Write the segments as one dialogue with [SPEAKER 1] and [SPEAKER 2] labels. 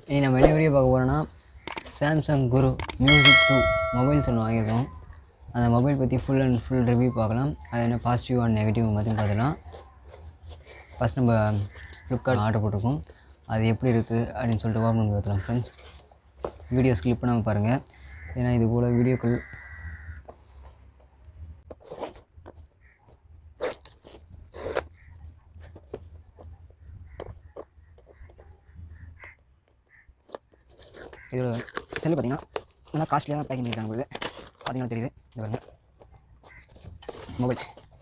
[SPEAKER 1] இனி நம்ம என்ன வீடியோ பார்க்க போகிறோன்னா Samsung Guru Music two mobiles ஒன்று வாங்கியிருக்கோம் அந்த மொபைல் பற்றி ஃபுல் அண்ட் ஃபுல் ரிவ்யூ பார்க்கலாம் அது என்ன பாசிட்டிவ் அண்ட் நெகட்டிவ் பற்றியும் பார்த்துக்கலாம் ஃபஸ்ட் நம்ம ஃப்ளிப்கார்ட் ஆர்டர் போட்டிருக்கோம் அது எப்படி இருக்குது அப்படின்னு சொல்லிட்டு ஓப்பன் பண்ணி பார்த்துலாம் ஃப்ரெண்ட்ஸ் வீடியோ ஸ்கிப் பண்ணாமல் பாருங்கள் ஏன்னா இது போல் வீடியோக்கள் இதோட செல்லு பார்த்தீங்கன்னா நல்லா காஸ்ட்லியாக தான் பேக்கிங் பண்ணியிருக்காங்க உங்களுக்கு பார்த்தீங்கன்னா தெரியுது இது பாருங்க மொபைல்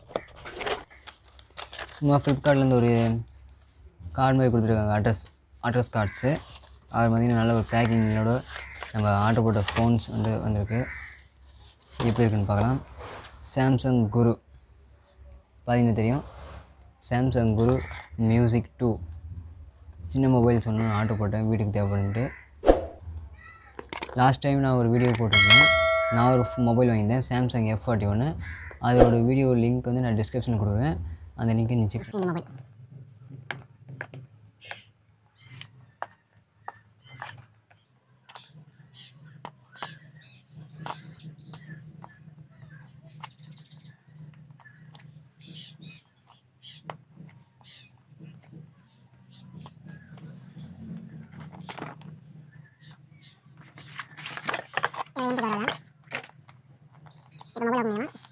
[SPEAKER 1] சும்மா ஃப்ளிப்கார்ட்லேருந்து ஒரு கார்டு மாதிரி கொடுத்துருக்காங்க அட்ரஸ் அட்ரஸ் கார்ட்ஸு அது பார்த்தீங்கன்னா நல்ல ஒரு பேக்கிங்கோட நம்ம ஆர்டர் போட்ட ஃபோன்ஸ் வந்து வந்திருக்கு எப்படி இருக்குன்னு பார்க்கலாம் சாம்சங் குரு பார்த்தீங்கன்னா தெரியும் சாம்சங் குரு மியூசிக் டூ சின்ன மொபைல்ஸ் ஒன்று ஆர்டர் போட்டேன் வீட்டுக்கு தேவைப்பட்டு லாஸ்ட் டைம் நான் ஒரு வீடியோ போட்டிருக்கேன் நான் ஒரு மொபைல் வாங்கியிருந்தேன் சாம்சங் எஃப் ஃபார்ட்டி ஒன்று அதோட வீடியோ லிங்க் வந்து நான் டிஸ்கிரிப்ஷனில் கொடுக்குறேன் அந்த லிங்க்கை நீ செக்
[SPEAKER 2] இந்த மொபைல் இது எந்த கலர் இது மொபைல் ஓப்பன் பண்ணலாம்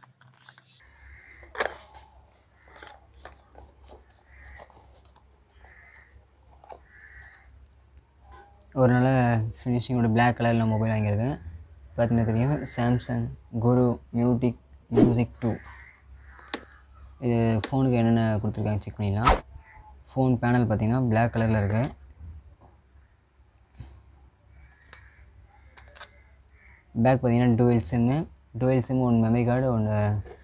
[SPEAKER 1] ஒரு நல்ல ஃபினிஷிங்கோட Black கலரில் மொபைல் வாங்கியிருக்கேன் பார்த்தீங்கன்னா தெரியும் சாம்சங் குரு மியூட்டிக் மியூசிக் டூ இது ஃபோனுக்கு என்னென்ன கொடுத்துருக்காங்க செக் பண்ணிடலாம் ஃபோன் பேனல் பார்த்தீங்கன்னா Black கலரில் இருக்குது பேக் பார்த்தீங்கன்னா டுவெல் சிம்மு டுவெல் சிம் ஒன்று மெமரி கார்டு ஒன்று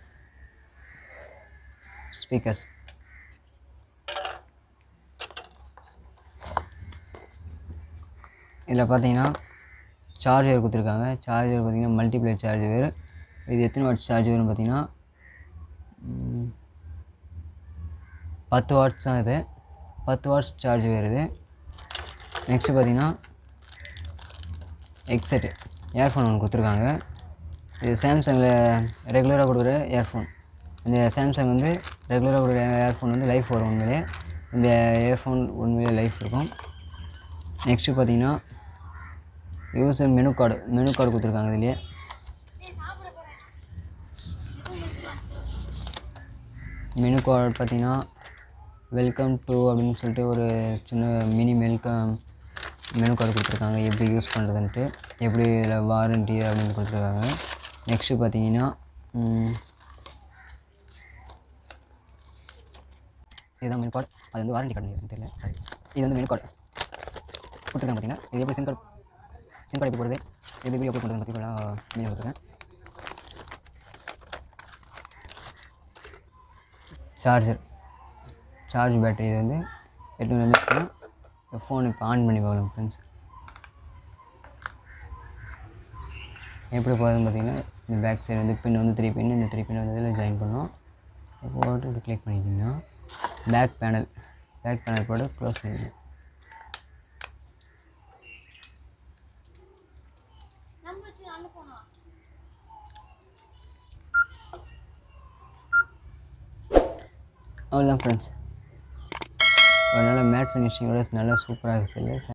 [SPEAKER 1] ஸ்பீக்கர்ஸ் இதில் பார்த்தீங்கன்னா சார்ஜர் கொடுத்துருக்காங்க சார்ஜர் பார்த்தீங்கன்னா மல்டிப்ளேட் சார்ஜர் இது எத்தனை வாட்ஸ் சார்ஜர்னு பார்த்தீங்கன்னா ம், பத்து வாட்ஸ் தான் இது பத்து வாட்ஸ் சார்ஜ் வருது நெக்ஸ்ட்டு பார்த்தீங்கன்னா ஹெட்செட்டு இயர்ஃபோன் ஒன்று கொடுத்துருக்காங்க இது சாம்சங்கில் ரெகுலராக கொடுக்குற இயர்ஃபோன் இந்த சாம்சங் வந்து ரெகுலராக கொடுக்குற இயர்ஃபோன் வந்து லைஃப் வரும் உண்மையிலே இந்த இயர்ஃபோன் உண்மையிலே லைஃப் இருக்கும் நெக்ஸ்ட்டு பார்த்தீங்கன்னா user menu card menu card கொடுத்துருக்காங்க இதுலேயே மெனு கார்டு பார்த்தீங்கன்னா வெல்கம் டு அப்படின்னு சொல்லிட்டு ஒரு சின்ன மினி வெல்கம் மெனு கார்டு கொடுத்துருக்காங்க எப்படி யூஸ் பண்ணுறதுன்ட்டு எப்படி இதில் வாரண்டி அப்படின்னு கொடுத்துருக்காங்க நெக்ஸ்ட்டு பார்த்தீங்கன்னா ம், இதுதான் மெனு கார்டு அது வந்து வாரண்டி கார்டு எனக்கு தெரியல சாரி இது வந்து மெனு கார்டு கொடுத்துருக்காங்க பார்த்தீங்கன்னா இது எப்படி சிம் கார்டு சிம் கார்டு எப்படி போடுறது எப்படி வீடியோ அப்லோட் பண்ணுறது பற்றி மீன் கொடுத்துருக்கேன் சார்ஜர் சார்ஜ் பேட்டரி இது வந்து எட்நூறு எம்எச் தான் இந்த ஃபோன் இப்போ ஆன் பண்ணி பார்க்கலாம் ஃப்ரெண்ட்ஸ் எப்படி போகுதுன்னு பார்த்தீங்கன்னா இந்த பேக் சைடு வந்து பின் வந்து த்ரீ பின் இந்த த்ரீ பின் வந்து இதில் ஜாயின் பண்ணோம் போட்டு இப்படி கிளிக் பண்ணிக்கிங்கன்னா பேக் பேனல் பேக் பேனல் போட்டு க்ளோஸ் பண்ணிக்கணும் அவ்வளோதான் ஃப்ரெண்ட்ஸ் ஒரு நல்ல மேட் ஃபினிஷிங்கோட நல்லா சூப்பராக இருக்குது செல்லு